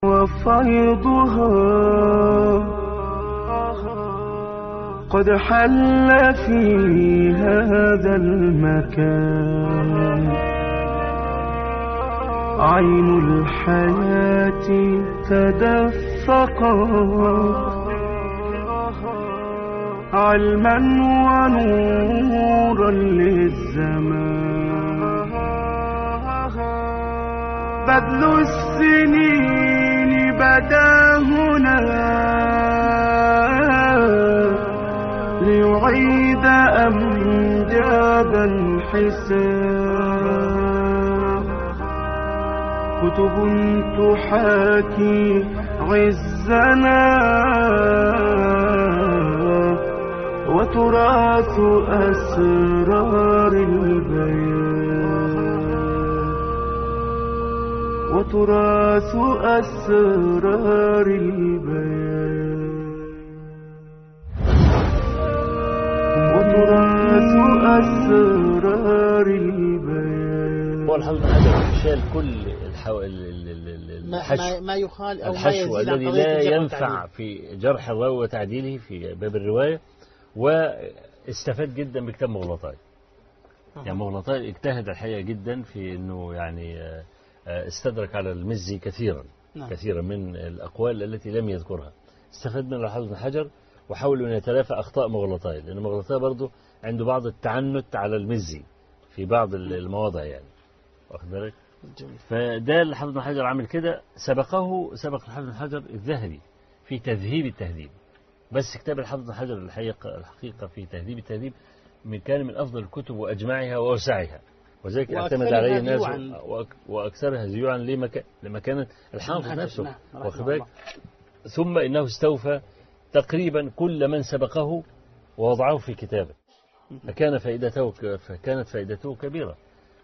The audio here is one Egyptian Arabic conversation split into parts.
وفيضها قد حل في هذا المكان عين الحياة تدفقت علما ونورا للزمان بذل السنين بدا هنا ليعيد أمجاد الحساب كتب تحاكي عزنا وتراث أسرار البيان وتراث أسرار البيان وتراث أسرار البيان هو الحافظ بن حجر شال كل الحو... ال- ال- ال- ال- ما, الحشو ما, ما يخال أو ما الحشو يزيد عن الذي قضية لا الجرح ينفع والتعديل. في جرح الراوي وتعديله في باب الرواية واستفاد جدا بكتاب مغلطاي يعني مغلطاي اجتهد الحقيقة جدا في أنه يعني آه، آه، استدرك على المزي كثيرا نعم. كثيرا من الأقوال التي لم يذكرها استفاد من الحافظ بن حجر وحاول أن يتلافى أخطاء مغلطاي لأن مغلطاي برضه عنده بعض التعنت على المزي في بعض المواضع يعني واخد بالك جميل. فده اللي حافظ بن حجر عامل كده سبقه سبق الحافظ بن حجر الذهبي في تذهيب التهذيب بس كتاب الحافظ بن حجر الحقيقة, الحقيقة في تهذيب التهذيب من كان من أفضل الكتب وأجمعها وأوسعها وذلك اعتمد وأكثرها عليه الناس ذيوعاً. وأك- وأكثرها ذيوعا لمك... لمكانة الحافظ حجر، نفسه نعم، رحمه واخد بالك الله. ثم إنه استوفى تقريبا كل من سبقه ووضعه في كتابه فكان فائدته فكانت فائدته كبيرة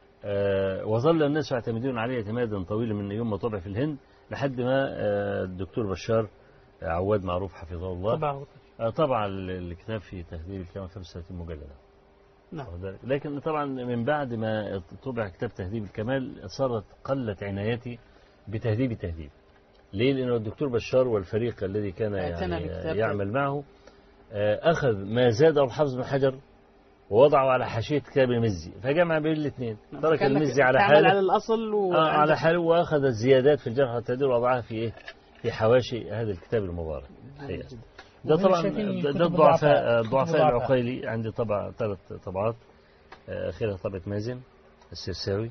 آه، وظل الناس يعتمدون عليه اعتمادا طويلا من يوم ما طبع في الهند لحد ما آه، الدكتور بشار عواد معروف حفظه الله طبعا آه، طبع ال- الكتاب في تهذيب الكلام 35 مجلدا نعم واخد بالك؟ لكن طبعا من بعد ما طبع كتاب تهذيب الكمال صارت قلت عنايتي بتهذيب التهذيب ليه لأنه الدكتور بشار والفريق الذي كان اعتنى يعني بكتاب يعمل معه آه، أخذ ما زاده الحافظ بن حجر ووضعه على حاشية كتاب المزي فجمع بين الاثنين ترك كأنك المزي على تعمل على حاله الأصل و... آه على حاله وأخذ الزيادات في الجرح والتعديل ووضعها في إيه في حواشي هذا الكتاب المبارك الحقيقة. ده وهنا طبعا شايفين ده, كتب ده الضعفاء الضعفاء. الضعفاء كتب الضعفاء. العقيلي عندي طبع ثلاث طبعات آه، آخرها طبعة مازن السرساوي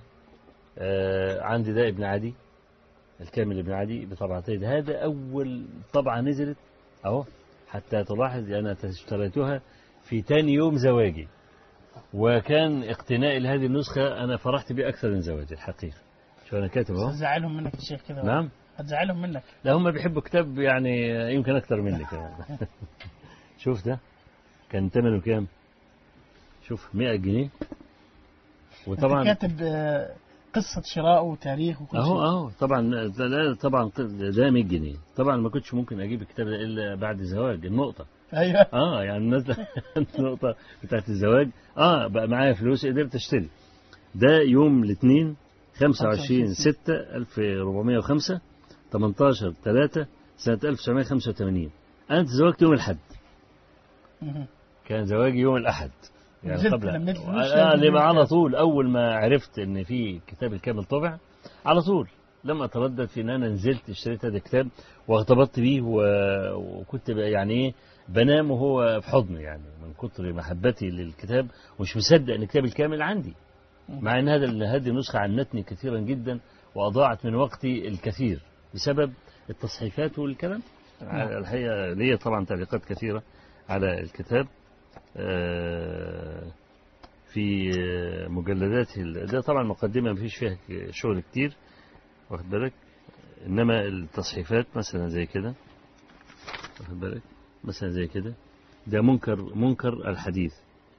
آه، عندي ده ابن عدي الكامل ابن عدي بطبعتين هذا أول طبعة نزلت أهو حتى تلاحظ أنا اشتريتها في تاني يوم زواجي وكان اقتنائي لهذه النسخة أنا فرحت بيه أكثر من زواجي الحقيقة شو أنا كاتب أهو هتزعلهم منك يا شيخ كده نعم هتزعلهم منك لا هم بيحبوا كتاب يعني يمكن أكثر مني كمان شوف ده كان ثمنه كام شوف 100 جنيه وطبعا كاتب آه، قصة شراء وتاريخ وكل اهو شيء اهو طبعا لا طبعا ده 100 جنيه طبعا ما كنتش ممكن اجيب الكتاب ده الا بعد زواج النقطه ايوه اه يعني الناس النقطه بتاعت الزواج اه بقى معايا فلوس قدرت اشتري ده يوم الاثنين 25 6 1405 18 3 سنه 1985 انا تزوجت يوم الاحد مهم. كان زواجي يوم الأحد يعني نزلت قبل لميت فلوس آه لازم لما على نزلت. طول أول ما عرفت إن في كتاب الكامل طبع على طول لم أتردد في إن أنا نزلت اشتريت هذا الكتاب وارتبطت بيه و- وكنت بقى يعني إيه بنام وهو في حضني يعني من كتر محبتي للكتاب ومش مصدق إن الكتاب الكامل عندي مع إن هذا هذه النسخة عنتني كثيرا جدا وأضاعت من وقتي الكثير بسبب التصحيفات والكلام الحقيقة لي طبعا تعليقات كثيرة على الكتاب آه، في آه، مجلدات ال- ده طبعا مقدمة مفيش فيها ك- شغل كتير واخد بالك إنما التصحيفات مثلا زي كده واخد بالك مثلا زي كده ده منكر منكر الحديث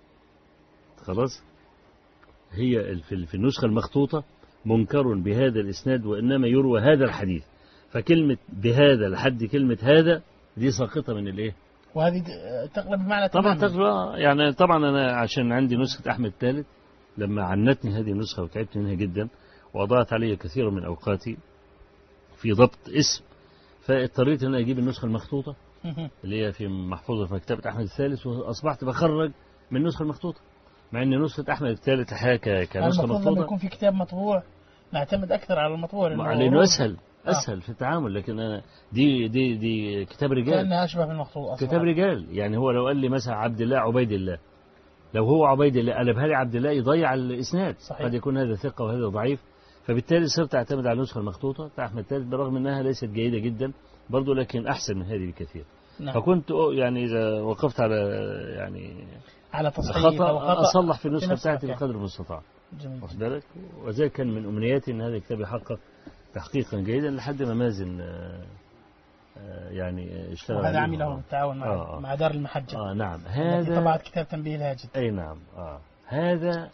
خلاص هي ال- في في النسخة المخطوطة منكر بهذا الإسناد وإنما يروى هذا الحديث فكلمة بهذا لحد كلمة هذا دي ساقطة من الإيه وهذه د- تقلب بمعنى طبعا تماما. تقرأ يعني طبعا أنا عشان عندي نسخة أحمد الثالث لما عنتني هذه النسخة وتعبت منها جدا وأضاعت علي كثيرا من أوقاتي في ضبط اسم فاضطريت ان أنا اجيب النسخه المخطوطه مهم. اللي هي في محفوظه في مكتبه احمد الثالث واصبحت بخرج من النسخه المخطوطه مع ان نسخه احمد الثالث الحقيقه ك- كنسخه المفروض لما مخطوطه يكون في كتاب مطبوع نعتمد اكثر على المطبوع لانه لانه روح اسهل اسهل في التعامل لكن انا دي دي دي كتاب رجال كانها اشبه بالمخطوط اصلا كتاب رجال يعني هو لو قال لي مثلا عبد الله عبيد الله لو هو عبيد الله قلبها لي عبد الله يضيع الاسناد صحيح. قد يكون هذا ثقه وهذا ضعيف فبالتالي صرت اعتمد على النسخه المخطوطه بتاع احمد الثالث بالرغم انها ليست جيده جدا برضه لكن احسن من هذه بكثير نعم. فكنت أو- يعني اذا وقفت على يعني على تصحيح أو خطا خطأ اصلح في النسخه نفس بتاعتي المكان. بقدر المستطاع جميل واخد بالك وذلك كان من امنياتي ان هذا الكتاب يحقق تحقيقا جيدا لحد ما مازن آه، آه، يعني اشتغل وهذا عليه. عمله بالتعاون مع آه، آه. مع دار المحجة اه نعم التي هذا طبعت كتاب تنبيه الهاجد اي نعم اه هذا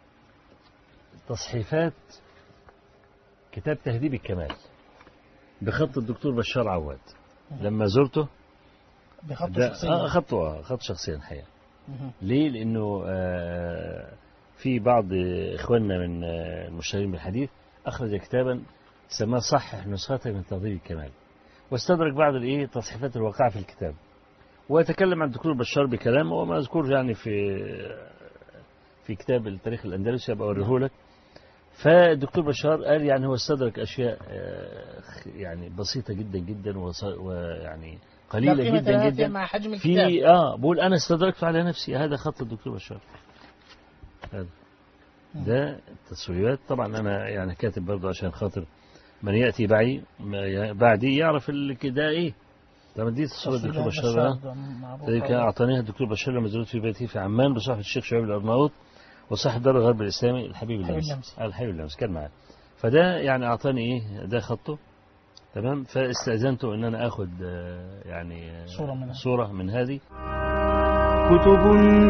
تصحيفات كتاب تهذيب الكمال بخط الدكتور بشار عواد لما زرته بخط ده شخصية آه خطه آه خط شخصيا الحقيقه مهم. ليه؟ لأنه آه، في بعض إخواننا من آه، المشتغلين بالحديث أخرج كتابا سماه صحح نسختك من تهذيب الكمال واستدرك بعض الإيه تصحيفات الواقعة في الكتاب ويتكلم عن الدكتور بشار بكلام هو مذكور يعني في في كتاب التاريخ الأندلسي أبقى أوريه لك فالدكتور بشار قال يعني هو استدرك أشياء آه، يعني بسيطة جدا جدا وص- ويعني لا قليلة قيمة جدا لها جدا مع حجم الكتاب في اه بقول انا استدركت على نفسي هذا خط الدكتور بشار هذا ده التصويرات طبعا انا يعني كاتب برضه عشان خاطر من ياتي بعي ما- بعدي يعرف ال- ده ايه طبعا دي تصوير الدكتور بشار ده الذي كان اعطانيها الدكتور بشار لما زرت في بيته في عمان بصحبه الشيخ شعيب الارناؤوط وصاحب دار الغرب الاسلامي الحبيب الحبيب اللمسي اللمسي. آه، الحبيب اللمسي كان معاه فده يعني اعطاني ايه ده خطه تمام فاستاذنته ان انا اخد آه، يعني آه، صورة منها. صوره من هذه كتب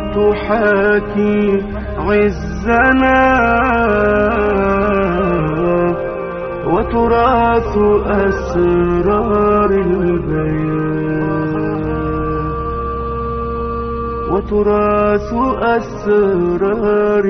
تحاكي عزنا وتراث أسرار البيان وتراث أسرار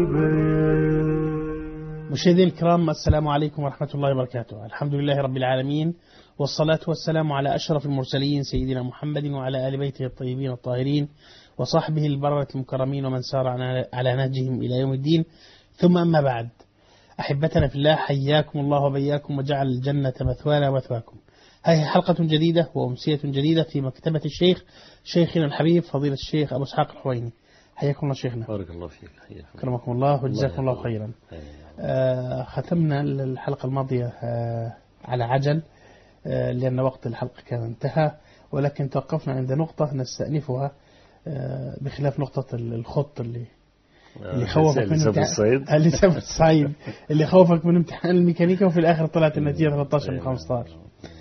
البيان مشاهدينا الكرام السلام عليكم ورحمة الله وبركاته الحمد لله رب العالمين والصلاة والسلام على أشرف المرسلين سيدنا محمد وعلى آل بيته الطيبين الطاهرين وصحبه البررة المكرمين ومن سار على- على نهجهم إلى يوم الدين ثم أما بعد أحبتنا في الله حياكم الله وبياكم وجعل الجنة مثوانا ومثواكم هذه حلقة جديدة وأمسية جديدة في مكتبة الشيخ شيخنا الحبيب فضيلة الشيخ أبو إسحاق الحويني حياكم الله شيخنا بارك الله فيك حياك كرمكم الله وجزاكم الله يحفظك. خيرا أي. آه، ختمنا الحلقة الماضية آه، على عجل آه، لأن وقت الحلقة كان انتهى ولكن توقفنا عند نقطة نستأنفها آه، بخلاف نقطة الخط اللي اللي خوفك من لسه في امتحان- الصيد اللي سبب الصعيد اللي خوفك من امتحان الميكانيكا وفي الآخر طلعت النتيجة 13 من 15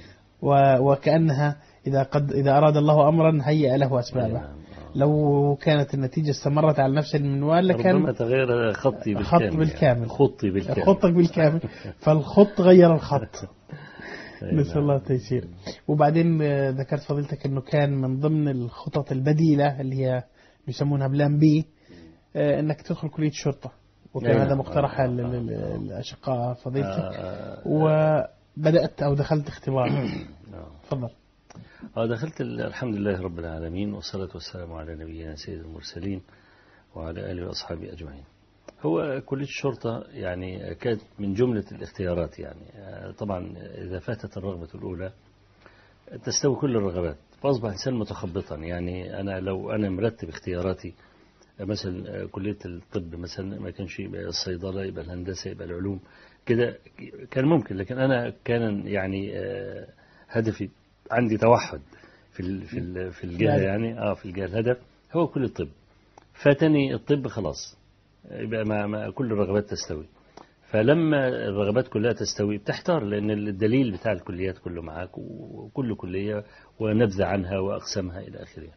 و- وكأنها إذا قد إذا أراد الله أمرا هيأ له أسبابه لو كانت النتيجة استمرت على نفس المنوال ربما لكان تغير خطي بالكامل خط يعني. بالكامل. خطي بالكامل خطك بالكامل فالخط غير الخط أي نسأل نعم. الله التيسير وبعدين آه، ذكرت فضيلتك أنه كان من ضمن الخطط البديلة اللي هي يسمونها بلان بي آه، أنك تدخل كلية الشرطة وكان أي هذا نعم. مقترح آه، ال- آه، ال- آه. الأشقاء فضيلتك آه، وبدأت أو دخلت اختبار آه. تفضل آه، دخلت ال- الحمد لله رب العالمين والصلاة والسلام على نبينا سيد المرسلين وعلى آله وأصحابه أجمعين هو كلية الشرطة يعني كانت من جملة الاختيارات يعني آه، طبعا إذا فاتت الرغبة الأولى تستوي كل الرغبات فأصبح إنسان متخبطا يعني أنا لو أنا مرتب اختياراتي آه، مثلا آه، كلية الطب مثلا ما كانش يبقى الصيدلة يبقى الهندسة يبقى العلوم كده كان ممكن لكن أنا كان يعني آه، هدفي عندي توحد في ال- في ال- في الجهه يعني. يعني اه في الجهه الهدف هو كل الطب فاتني الطب خلاص يبقى ما, ما كل الرغبات تستوي فلما الرغبات كلها تستوي بتحتار لان الدليل بتاع الكليات كله معاك وكل كليه ونبذه عنها واقسامها الى اخره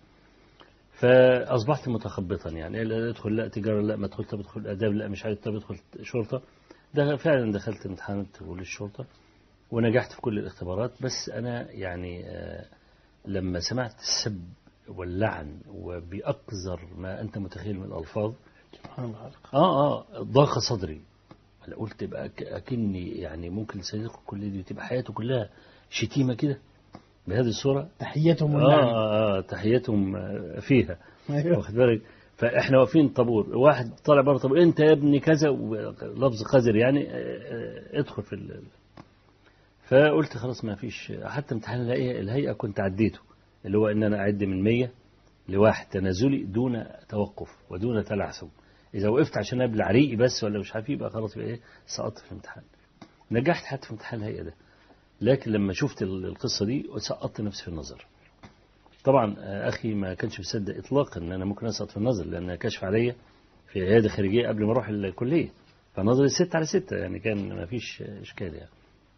فاصبحت متخبطا يعني لا ادخل لا تجاره لا ما ادخل طب ادخل اداب لا مش عارف طب ادخل شرطه ده فعلا دخلت امتحانات كليه الشرطه ونجحت في كل الاختبارات بس أنا يعني آه، لما سمعت السب واللعن وبأقذر ما أنت متخيل من الألفاظ سبحان الله آه آه ضاق صدري أنا قلت بقى ك- أكني يعني ممكن الإنسان يدخل الكلية دي وتبقى حياته كلها شتيمة كده بهذه الصورة تحيتهم آه, والنعم آه, آه تحيتهم آه، فيها أيوه. واخد بالك فاحنا واقفين طابور واحد طالع بره طابور انت يا ابني كذا لفظ قذر يعني آه، آه، ادخل في ال... فقلت خلاص ما فيش حتى امتحان الهيئه الهيئه كنت عديته اللي هو ان انا اعد من 100 لواحد تنازلي دون توقف ودون تلعثم اذا وقفت عشان ابلع ريقي بس ولا مش عارف إيه، يبقى خلاص يبقى ايه سقطت في الامتحان نجحت حتى في امتحان الهيئه ده لكن لما شفت ال- القصه دي سقطت نفسي في النظر طبعا آه، اخي ما كانش مصدق اطلاقا ان انا ممكن اسقط في النظر لان كشف عليا في عياده خارجيه قبل ما اروح الكليه فنظري ستة على ستة يعني كان ما فيش اشكال يعني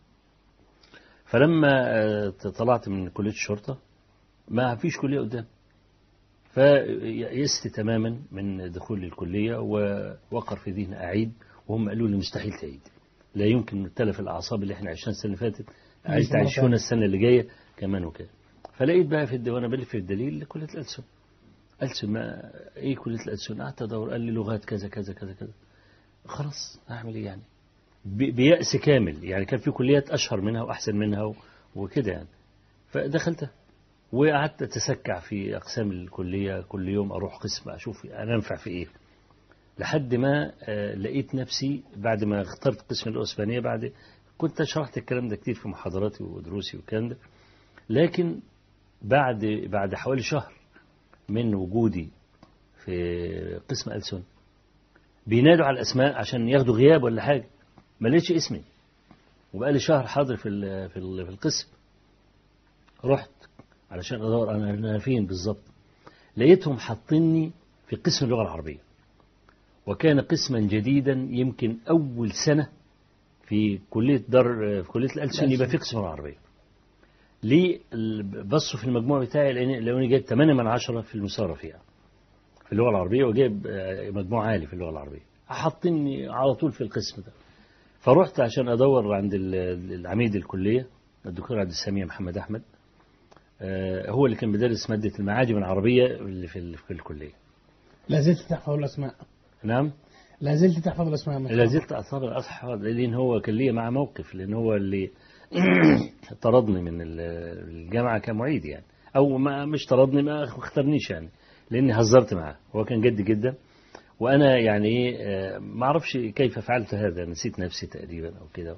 فلما آه، طلعت من كليه الشرطه ما فيش كليه قدام فيأست تماما من دخول الكليه ووقر في ذهني اعيد وهم قالوا لي مستحيل تعيد لا يمكن تلف الاعصاب اللي احنا عشناها السنه اللي فاتت عايز مرة تعيشونا تانية. السنه اللي جايه كمان وكده فلقيت بقى في الديوان بلف في الدليل كليه الألسن ألسن ما ايه كليه الألسن قعدت ادور قال لي لغات كذا كذا كذا كذا خلاص اعمل ايه يعني ب- بيأس كامل يعني كان في كليات اشهر منها واحسن منها و- وكده يعني فدخلتها وقعدت اتسكع في اقسام الكليه كل يوم اروح قسم اشوف انا انفع في ايه لحد ما آه، لقيت نفسي بعد ما اخترت قسم اللغه الاسبانيه بعد كنت شرحت الكلام ده كتير في محاضراتي ودروسي والكلام ده لكن بعد بعد حوالي شهر من وجودي في قسم ألسن بينادوا على الأسماء عشان ياخدوا غياب ولا حاجة ما لقيتش اسمي وبقالي شهر حاضر في ال- في ال- في القسم رحت علشان ادور انا أنا فين بالظبط لقيتهم حاطيني في قسم اللغه العربيه وكان قسما جديدا يمكن اول سنه في كليه دار في كليه الألسن يبقى في قسم اللغه العربيه ليه ال- بصوا في المجموع بتاعي لان لاني جايب 8 من 10 في المساره فيها في اللغه العربيه وجايب آه، مجموع عالي في اللغه العربيه حاطيني على طول في القسم ده فرحت عشان ادور عند ال- العميد الكليه الدكتور عبد السميع محمد احمد آه، هو اللي كان بيدرس ماده المعاجم العربيه اللي في ال- في الكليه لا زلت تحفظ الأسماء نعم لا زلت تحفظ الأسماء ما شاء لا الله. زلت اثار الاصحاب لان هو كان لي مع موقف لان هو اللي طردني من ال- الجامعه كمعيد يعني او ما مش طردني ما اختارنيش يعني لاني هزرت معاه هو كان جد جدا وانا يعني ايه آه، ما اعرفش كيف فعلت هذا نسيت نفسي تقريبا او كده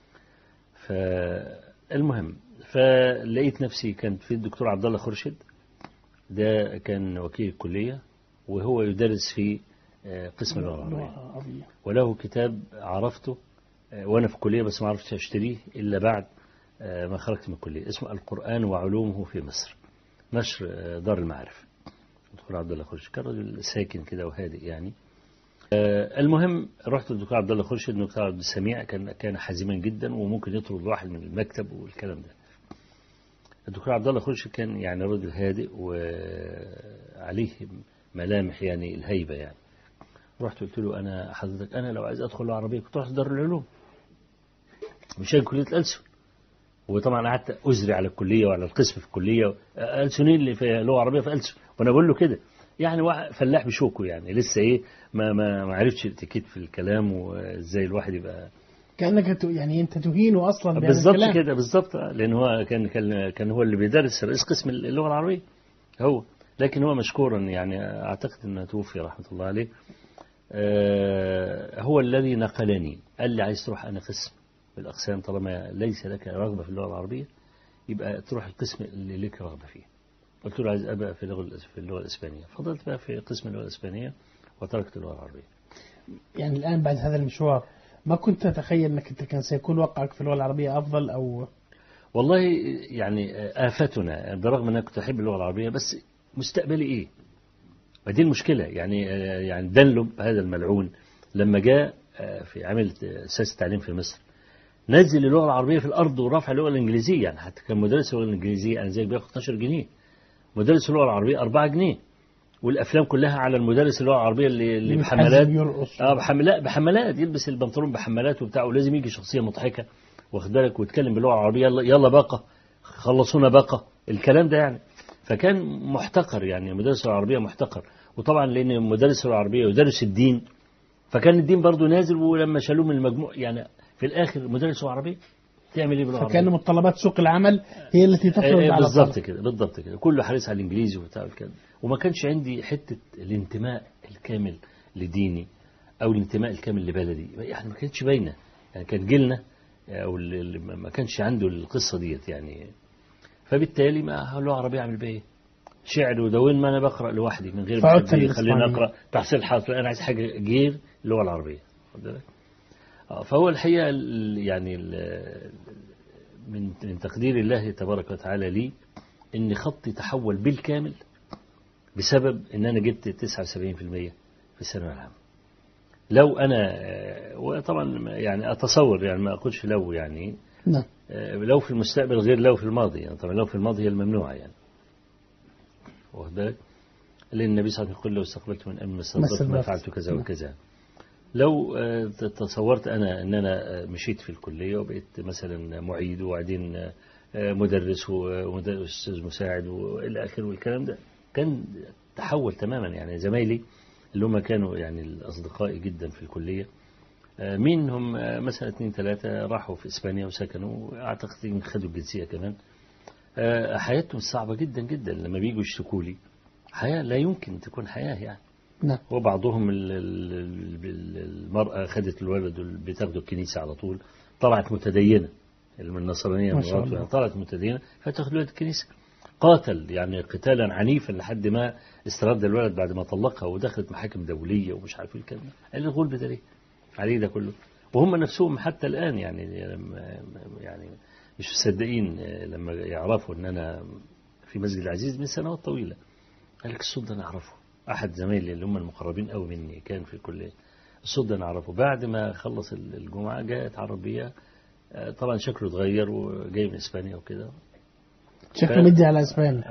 فالمهم فلقيت نفسي كان في الدكتور عبد الله خرشد ده كان وكيل الكليه وهو يدرس في آه، قسم اللغه العربيه اللغة العربية. وله كتاب عرفته آه، وانا في الكليه بس ما عرفتش اشتريه الا بعد آه، ما خرجت من الكليه اسمه القران وعلومه في مصر نشر آه، دار المعارف الدكتور عبد الله خرشد كان راجل ساكن كده وهادئ يعني آه، المهم رحت للدكتور عبد الله خرشد الدكتور عبد السميع كان كان حزيما جدا وممكن يطرد واحد من المكتب والكلام ده الدكتور عبد الله خرشد كان يعني راجل هادئ وعليه ملامح يعني الهيبه يعني رحت قلت له انا حضرتك انا لو عايز ادخل العربيه كنت رحت دار العلوم مش هاجي كليه الألسن وطبعا قعدت ازري على الكليه وعلى القسم في الكليه ألسنين اللي في لغه عربيه في ألسن وانا بقول له كده يعني واحد فلاح بشوكه يعني لسه ايه ما ما ما عرفتش الاتيكيت في الكلام وازاي الواحد يبقى كأنك ت- يعني أنت تهينه أصلا بهذا بالظبط الكلام. كده بالظبط لان هو كان كان كان هو اللي بيدرس رئيس قسم اللغه العربيه هو لكن هو مشكورا يعني اعتقد انه توفي رحمه الله عليه آه، هو الذي نقلني قال لي عايز تروح انا قسم بالاقسام طالما ليس لك رغبه في اللغه العربيه يبقى تروح القسم اللي لك رغبه فيه قلت له عايز ابقى في اللغه الأس- في اللغه الاسبانيه فضلت بقى في قسم اللغه الاسبانيه وتركت اللغه العربيه يعني الآن بعد هذا المشوار ما كنت تتخيل أنك أنت كان سيكون وقعك في اللغة العربية أفضل أو والله يعني آفتنا برغم أن أنا كنت أحب اللغة العربية بس مستقبلي إيه؟ ودي المشكلة يعني يعني دنلب هذا الملعون لما جاء في عمل أساس التعليم في مصر نزل اللغة العربية في الأرض ورفع اللغة الإنجليزية يعني حتى كان مدرس اللغة الإنجليزية أنا زيك بياخد 12 جنيه مدرس اللغة العربية 4 جنيه والأفلام كلها على المدرس اللغة العربية اللي, اللي بحملات يتحزم يرقص اه بحملات بحملات يلبس البنطلون بحملات وبتاع ولازم يجي شخصيه مضحكه واخد بالك ويتكلم باللغه العربيه يلا يلا باقه خلصونا باقه الكلام ده يعني فكان محتقر يعني مدرس العربيه محتقر وطبعا لان مدرس العربيه يدرس الدين فكان الدين برضه نازل ولما شالوه من المجموع يعني في الاخر مدرس العربيه تعمل ايه باللغه فكان العربيه متطلبات سوق العمل هي التي تفرض آه، على بالظبط الطالب. كده بالضبط كده كله حريص على الانجليزي وبتاع كده وما كانش عندي حته الانتماء الكامل لديني او الانتماء الكامل لبلدي يعني ما كانتش باينه يعني كان جيلنا او اللي اللي ما كانش عنده القصه ديت يعني فبالتالي ما اللغه العربيه اعمل بيها ايه؟ شعر ودون ما انا بقرا لوحدي من غير ما فعدت حد يخليني للإسبانية. اقرا تحصيل حاصل انا عايز حاجه غير اللغه العربيه واخد بالك؟ آه، فهو الحقيقه ال- يعني ال- من من تقدير الله تبارك وتعالى لي ان خطي تحول بالكامل بسبب ان انا جبت 79% في الثانويه العامه لو انا آه، وطبعا يعني اتصور يعني ما اقولش لو يعني نعم آه، لو في المستقبل غير لو في الماضي يعني طبعا لو في الماضي هي الممنوعه يعني واخد بالك لان النبي صلى الله عليه وسلم يقول لو استقبلت من امر ما استدبرت ما استدبرت. فعلت كذا نعم. وكذا لو آه، تصورت انا ان انا آه، مشيت في الكليه وبقيت مثلا معيد وبعدين آه، آه، مدرس ومدرس مساعد والى اخره والكلام ده كان تحول تماما يعني زمايلي اللي هم كانوا يعني الاصدقاء جدا في الكليه آه، منهم آه، مثلا اثنين ثلاثه راحوا في اسبانيا وسكنوا اعتقد ان خدوا الجنسيه كمان آه، حياتهم صعبه جدا جدا لما بيجوا يشتكوا لي حياه لا يمكن تكون حياه يعني نعم وبعضهم ال- ال- ال- المرأة خدت الولد بتاخده الكنيسة على طول طلعت متدينة اللي من النصرانية ما شاء مراته الله. يعني طلعت متدينة فتاخد الولد الكنيسة قاتل يعني قتالا عنيفا لحد ما استرد الولد بعد ما طلقها ودخلت محاكم دولية ومش عارف ايه الكلام ده قال لي الغلب ده ليه؟ عليه ده كله وهم نفسهم حتى الآن يعني لما- يعني مش مصدقين لما يعرفوا ان انا في مسجد العزيز من سنوات طويلة قال لك الصوت ده انا اعرفه احد زمايلي اللي هم المقربين قوي مني كان في الكليه الصوت ده انا اعرفه بعد ما خلص ال- الجمعه جاء اتعرف بيا آه، طبعا شكله اتغير وجاي من اسبانيا وكده شكله ف- مدي على اسبانيا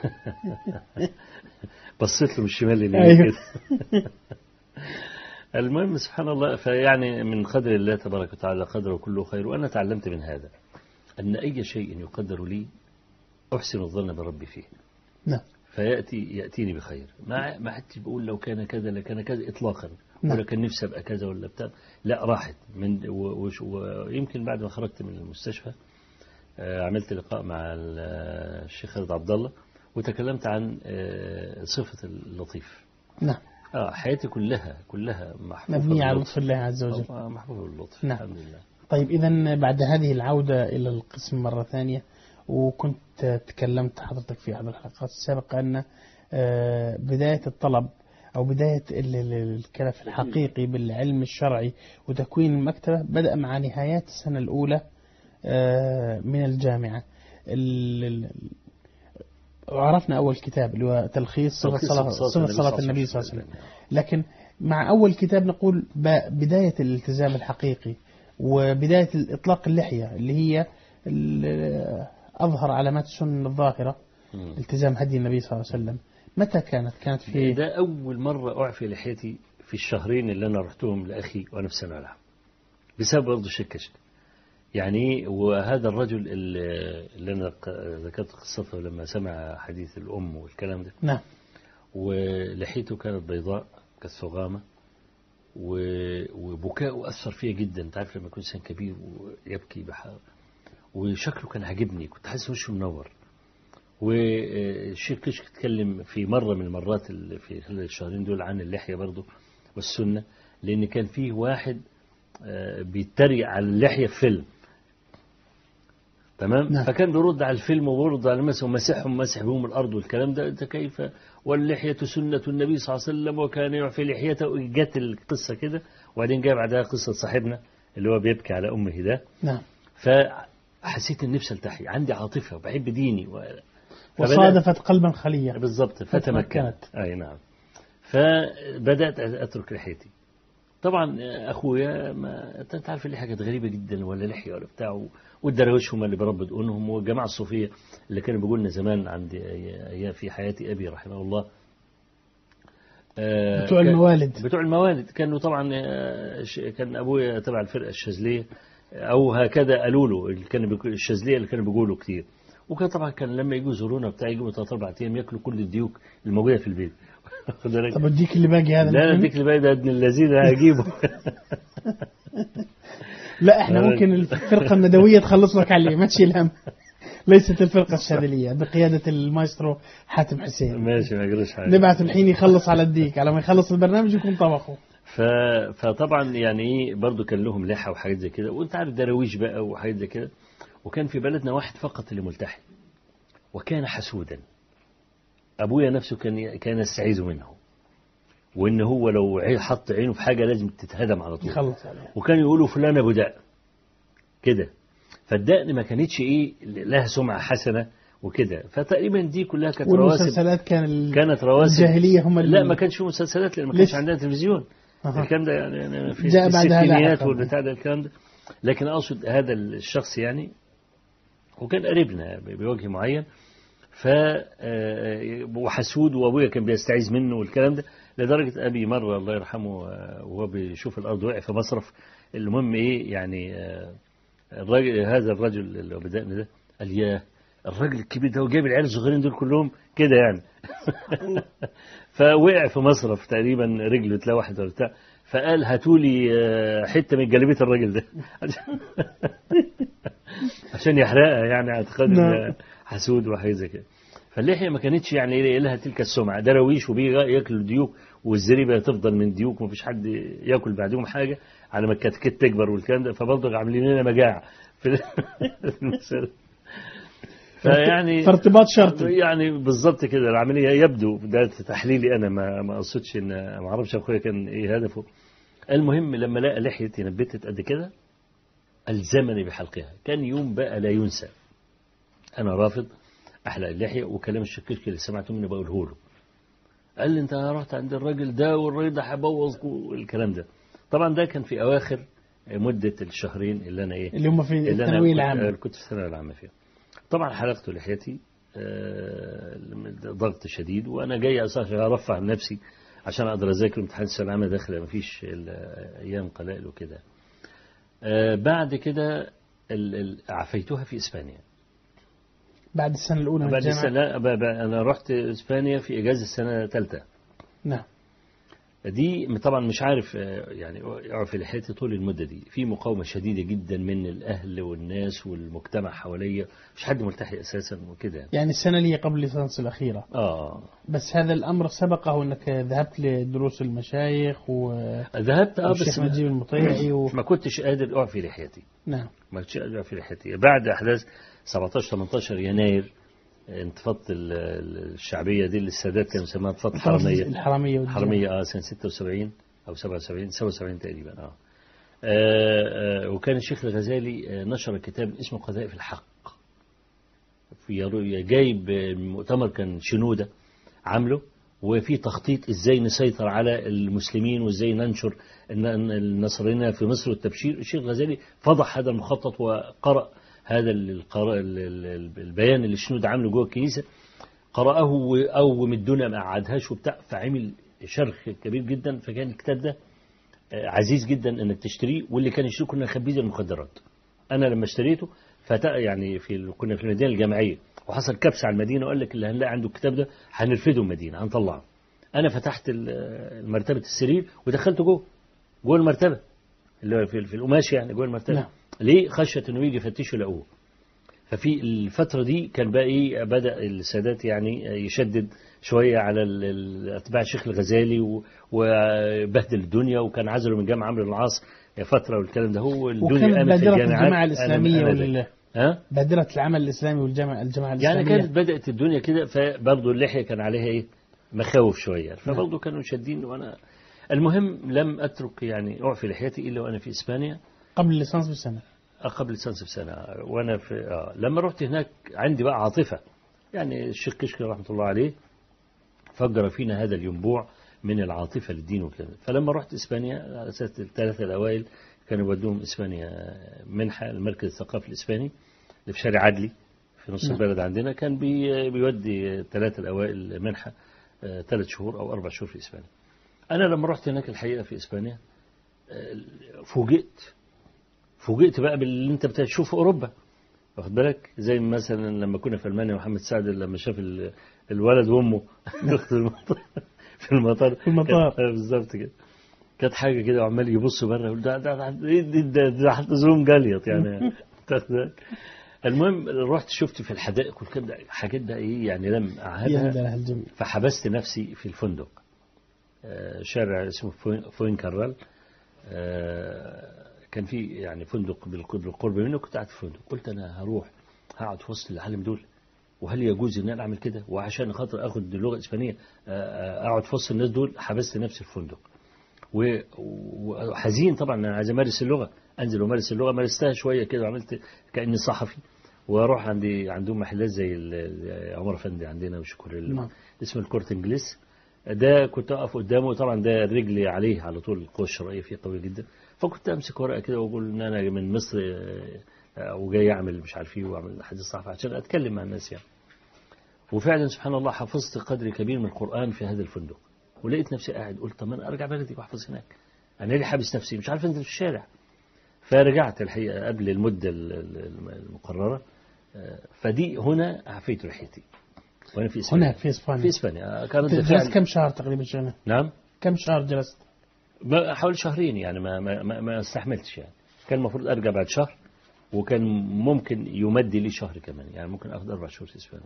بصيت له من الشمال لليمين أيوه. كده المهم سبحان الله فيعني من قدر الله تبارك وتعالى قدره كله خير وانا تعلمت من هذا ان اي شيء يقدر لي احسن الظن بربي فيه نعم فياتي ياتيني بخير ما ما حدش بقول لو كان كذا لكان كذا اطلاقا نعم. ولا كان نفسي ابقى كذا ولا بتاع لا راحت من و- وش- ويمكن بعد ما خرجت من المستشفى آه، عملت لقاء مع ال- الشيخ خالد عبد الله وتكلمت عن آه، صفة اللطيف نعم اه حياتي كلها كلها محفوفة مبنية على باللطف. لطف الله عز وجل آه، محفوفة باللطف نعم. الحمد لله طيب إذا بعد هذه العودة إلى القسم مرة ثانية وكنت تكلمت حضرتك في أحد الحلقات السابقة أن آه، بداية الطلب أو بداية ال- ال- الكلف الحقيقي بالعلم الشرعي وتكوين المكتبة بدأ مع نهايات السنة الأولى آه، من الجامعة ال- ال- عرفنا أول كتاب اللي هو تلخيص صفة صلاة, صفة صلاة النبي صلى الله عليه وسلم لكن مع أول كتاب نقول ب- بداية الالتزام الحقيقي وبداية إطلاق اللحية اللي هي ال- أظهر علامات السنة الظاهرة مم. التزام هدي النبي صلى الله عليه وسلم متى كانت؟ كانت في ده أول مرة أعفي لحيتي في الشهرين اللي أنا رحتهم لأخي وأنا في ثانوية العامة بسبب برضه الشكشك يعني وهذا الرجل اللي اللي أنا ق- ذكرت قصته لما سمع حديث الأم والكلام ده نعم ولحيته كانت بيضاء كالثغامة و- وبكاؤه أثر فيا جدا أنت عارف لما يكون إنسان كبير ويبكي بحار وشكله كان عاجبني كنت حاسس وشه منور والشيخ كشك اتكلم في مرة من المرات اللي في خلال الشهرين دول عن اللحية برضه والسنة لأن كان فيه واحد آه، بيتريق على اللحية في فيلم تمام نعم. فكان بيرد على الفيلم وبيرد على المسح ومسحهم مسح بهم الأرض والكلام ده أنت كيف واللحية سنة النبي صلى الله عليه وسلم وكان يعفي لحيته جت القصة كده وبعدين جاء بعدها قصة صاحبنا اللي هو بيبكي على أمه ده نعم فحسيت ان نفسي التحي عندي عاطفه وبحب ديني و... فبدأت- وصادفت قلبا خليا بالضبط فتمكنت فتمكنت. اي نعم فبدات اترك لحيتي طبعا اخويا ما انت عارف اللحيه كانت غريبه جدا ولا لحيه ولا بتاع والدراويش هم اللي بربوا دقونهم والجماعه الصوفيه اللي كانوا بيقولوا لنا زمان عند ايام في حياه ابي رحمه الله آه، بتوع كان- الموالد بتوع الموالد كانوا طبعا آه، ش- كان ابويا تبع الفرقه الشاذليه او هكذا قالوا له اللي كانوا بيقولوا- الشاذليه اللي كانوا بيقولوا كتير وكان طبعا كان لما يجوا يزورونا بتاع يجوا ثلاث اربع ايام ياكلوا كل الديوك الموجوده في البيت واخد بالك؟ طب اديك اللي باقي هذا لا لا المهم. اديك اللي باقي ده ابن الذين هجيبه لا احنا ممكن الفرقة الندوية تخلص لك عليه ما تشيل هم ليست الفرقة الشاذلية بقيادة المايسترو حاتم حسين ماشي ما يجريش حاجة نبعث الحين يخلص على الديك على ما يخلص البرنامج يكون طبخه ف... فطبعا يعني ايه برضه كان لهم لحى وحاجات زي كده وانت عارف دراويش بقى وحاجات زي كده وكان في بلدنا واحد فقط اللي ملتحي وكان حسودا ابويا نفسه كان كان يستعيذ منه وان هو لو عي- حط عينه في حاجه لازم تتهدم على طول يخلص عليه وكان يقولوا فلان ابو دقن كده فالدقن ما كانتش ايه لها سمعه حسنه وكده فتقريبا دي كلها كانت رواسب والمسلسلات كان ال- كانت رواسب الجاهلية هم اللي لا ما كانش في مسلسلات لان ما كانش لسه. عندنا تلفزيون أها. الكلام ده يعني يعني في جاء بعدها الستينيات لاحقاً. والبتاع ده الكلام ده لكن اقصد هذا الشخص يعني وكان قريبنا بوجه معين ف آه، وحسود وابويا كان بيستعيذ منه والكلام ده لدرجه ابي مره الله يرحمه آه، وهو بيشوف الارض وقع في مصرف المهم ايه يعني آه، الراجل هذا الرجل اللي هو بدأنا ده قال يا الراجل الكبير ده وجايب العيال الصغيرين دول كلهم كده يعني فوقع في مصرف تقريبا رجله اتلوحت ولا بتاع فقال هاتوا لي آه، حته من جلابيه الراجل ده عشان يحرقها يعني اعتقاد نعم. إن حسود وحاجه زي كده فاللحيه ما كانتش يعني إيه لها تلك السمعه دراويش وبياكلوا الديوك والزريبه تفضل من ديوك ومفيش حد ياكل بعدهم حاجه على ما الكتكت تكبر والكلام ده فبرضه عاملين لنا مجاعه في في المسألة فيعني فارتباط شرطي يعني بالظبط كده العمليه يبدو ده تحليلي انا ما ما اقصدش ان ما اعرفش اخويا كان ايه هدفه المهم لما لقى لحيتي نبتت قد كده الزمني بحلقها كان يوم بقى لا ينسى انا رافض احلق اللحيه وكلام الشكيك اللي سمعته مني بقوله له قال لي انت رحت عند الراجل ده والراجل ده هيبوظ الكلام ده طبعا ده كان في اواخر مده الشهرين اللي انا ايه اللي هم في اللي الثانوية أنا العامة كنت, كنت في الثانوية العامة فيها طبعا حلقت لحيتي آه، ضغط شديد وأنا جاي أساسا أرفع عن نفسي عشان أقدر أذاكر امتحان الثانوية العامة داخل ما فيش إلا أيام قلائل وكده آه، بعد كده ال- ال- عفيتها في إسبانيا بعد السنة الأولى من بعد الجامعة السنة ب- ب- أنا رحت إسبانيا في إجازة السنة الثالثة نعم دي طبعا مش عارف آه، يعني اعرف لحيتي طول المده دي في مقاومه شديده جدا من الاهل والناس والمجتمع حواليا مش حد ملتحي اساسا وكده يعني السنة اللي هي قبل الليسانس الأخيرة اه بس هذا الأمر سبقه أنك ذهبت لدروس المشايخ والشيخ ذهبت اه بس نجيب المطيعي و... ما كنتش قادر اعفي لحيتي نعم ما كنتش قادر اعفي لحيتي بعد احداث 17 18 يناير انتفاضه ال- ال- الشعبيه دي اللي السادات كانوا يسموها انتفاضه الحراميه الحرامية والجامعة. حرمية اه سنة 76 أو 77 77 تقريبا اه, آه, آه وكان الشيخ الغزالي آه نشر كتاب اسمه قذائف الحق في يرو- جايب آه، مؤتمر كان شنودة عامله وفي تخطيط ازاي نسيطر على المسلمين وازاي ننشر الن- النصرانية في مصر والتبشير الشيخ الغزالي فضح هذا المخطط وقرأ هذا القراء- ال- ال- البيان اللي شنودة عامله جوه الكنيسة قرأه وقوم الدنيا ما قعدهاش وبتاع فعمل شرخ كبير جدا فكان الكتاب ده آه، عزيز جدا انك تشتريه واللي كان يشتريه كنا خبيز المخدرات انا لما اشتريته فتا يعني في كنا في المدينه الجامعيه وحصل كبسه على المدينه وقال لك اللي هنلاقي عنده الكتاب ده هنرفده من المدينه هنطلعه انا فتحت ال- مرتبه السرير ودخلته جوه جوه المرتبه اللي هو في في القماش يعني جوه المرتبه نعم. ليه خشيه انه يجي يفتشوا يلاقوه ففي الفترة دي كان بقى إيه بدأ السادات يعني يشدد شوية على ال- ال- أتباع الشيخ الغزالي و- وبهدل الدنيا وكان عزله من جامعة عمرو بن العاص فترة والكلام ده هو الدنيا وكانت قامت في بادرة الجامعات الجماعة أنا- الإسلامية أنا ده. وال... ها؟ بادرة العمل الإسلامي والجامعة الجماعة يعني الإسلامية كانت بدأت الدنيا كده فبرضه اللحية كان عليها إيه مخاوف شوية فبرضه كانوا شادين وأنا المهم لم أترك يعني أعفي لحيتي إلا وأنا في إسبانيا قبل الليسانس بسنة قبل لسانس بسنة وأنا في آه لما رحت هناك عندي بقى عاطفة يعني الشيخ كشكي رحمة الله عليه فجر فينا هذا الينبوع من العاطفة للدين وكذا فلما رحت إسبانيا على أساس الثلاثة الأوائل كانوا يودوهم إسبانيا منحة المركز الثقافي الإسباني اللي في شارع عدلي في نص نعم. البلد عندنا كان بي بيودي الثلاثة الأوائل منحة آه، ثلاث شهور أو أربع شهور في إسبانيا أنا لما رحت هناك الحقيقة في إسبانيا آه، فوجئت فوجئت بقى باللي أنت بتشوفه في أوروبا واخد بالك زي مثلا لما كنا في المانيا محمد سعد لما شاف ال- الولد وامه في المطار في المطار في المطار. كان- بالظبط كده كانت حاجة كده وعمال يبص بره يقول ده ده ده ده, ده, ده حتى زوم جاليط يعني تاخد بالك؟ المهم رحت شفت في الحدائق والكلام ده حاجات ده ايه يعني لم يا اعهدها ده الجميل فحبست نفسي في الفندق آه، شارع اسمه فوين- فوين كرال آه، كان في يعني فندق بالق- بالقرب منه كنت قاعد في فندق قلت انا هروح هقعد في وسط العالم دول وهل يجوز ان انا اعمل كده وعشان خاطر اخد اللغه الاسبانيه آه، آه، اقعد في وسط الناس دول حبست نفسي في الفندق و- وحزين طبعا انا عايز امارس اللغه انزل وامارس اللغه مارستها شويه كده وعملت كاني صحفي واروح عندي عندهم محلات زي ال- زي عمر افندي عندنا وشكر نعم. اسمه الكورت انجليس ده كنت اقف قدامه طبعا ده رجلي عليه على طول القوه الشرعيه فيه قويه جدا فكنت امسك ورقه كده واقول ان انا من مصر آه، آه، وجاي اعمل مش عارف ايه واعمل حديث صحفي عشان اتكلم مع الناس يعني وفعلا سبحان الله حفظت قدر كبير من القران في هذا الفندق ولقيت نفسي قاعد قلت طب ما انا ارجع بلدي واحفظ هناك انا ليه حابس نفسي مش عارف انزل في الشارع فرجعت الحقيقه قبل المده ال- ال- المقرره آه، فدي هنا عفيت رحلتي وانا في اسبانيا هناك في اسبانيا في اسبانيا كانت جلست فعلا كم شهر تقريبا شهر نعم كم شهر جلست ما- حوالي شهرين يعني ما ما ما, ما استحملتش يعني كان المفروض ارجع بعد شهر وكان ممكن يمد لي شهر كمان يعني ممكن اخذ اربع شهور في اسبانيا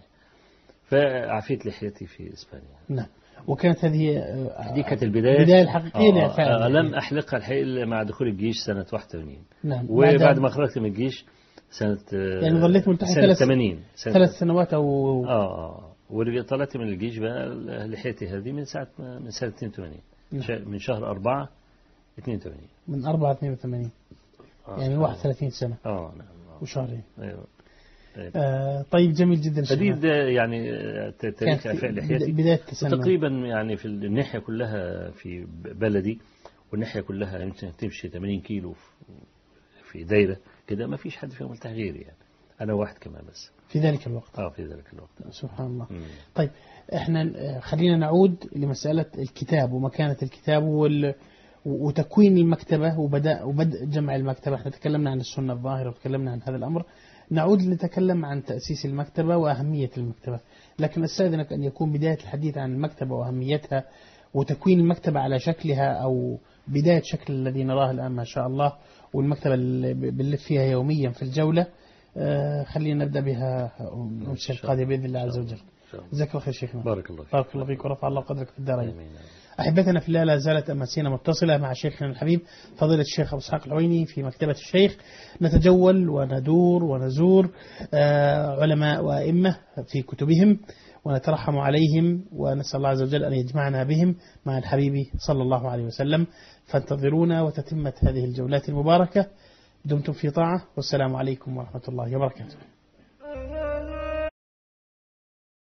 فعفيت لحيتي في اسبانيا نعم وكانت هذه آه، دي كانت البدايه البداية الحقيقية آه، فعلا. آه، لم احلقها الحقيقه إلا مع دخول الجيش سنه 81 نعم وبعد بعد ما خرجت من الجيش سنه آه، يعني ظليت ملتحي سنه ثلاث- 80 سنه ثلاث سنوات أو اه اه ورجعت طلعت من الجيش بقى لحيتي هذه من ساعه ما- من سنه 82 نعم. شا- من شهر 4 82 من 4 82 آه. يعني 31 سنة اه نعم آه. وشهرين ايوه آه طيب جميل جدا فدي شيخنا. ده يعني آه، ت- تاريخ كانت اعفاء بدا- لحيتي بداية التسنن تقريبا يعني في الناحيه كلها في بلدي والناحيه كلها يمكن تمشي 80 كيلو في- في دايره كده ما فيش حد فيهم ملتحي غيري يعني انا واحد كمان بس في ذلك الوقت اه في ذلك الوقت سبحان الله مم. طيب احنا آه، خلينا نعود لمسألة الكتاب ومكانة الكتاب وال وتكوين المكتبة وبدأ وبدء جمع المكتبة احنا تكلمنا عن السنة الظاهرة وتكلمنا عن هذا الأمر نعود لنتكلم عن تأسيس المكتبة وأهمية المكتبة لكن أستاذنك أن يكون بداية الحديث عن المكتبة وأهميتها وتكوين المكتبة على شكلها أو بداية شكل الذي نراه الآن ما شاء الله والمكتبة اللي بنلف فيها يوميا في الجولة آه، خلينا نبدأ بها المرشد القادم بإذن الله عز وجل إن شاء الله. جزاك الله خير شيخنا بارك الله فيك بارك الله فيك ورفع الله قدرك في الدارين آمين. أحبتنا في الله لا زالت أماسينا متصلة مع شيخنا الحبيب فضيلة الشيخ أبو إسحاق العويني في مكتبة الشيخ نتجول وندور ونزور آه، علماء وأئمة في كتبهم ونترحم عليهم ونسأل الله عز وجل أن يجمعنا بهم مع الحبيب صلى الله عليه وسلم فانتظرونا وتتمة هذه الجولات المباركة دمتم في طاعة والسلام عليكم ورحمة الله وبركاته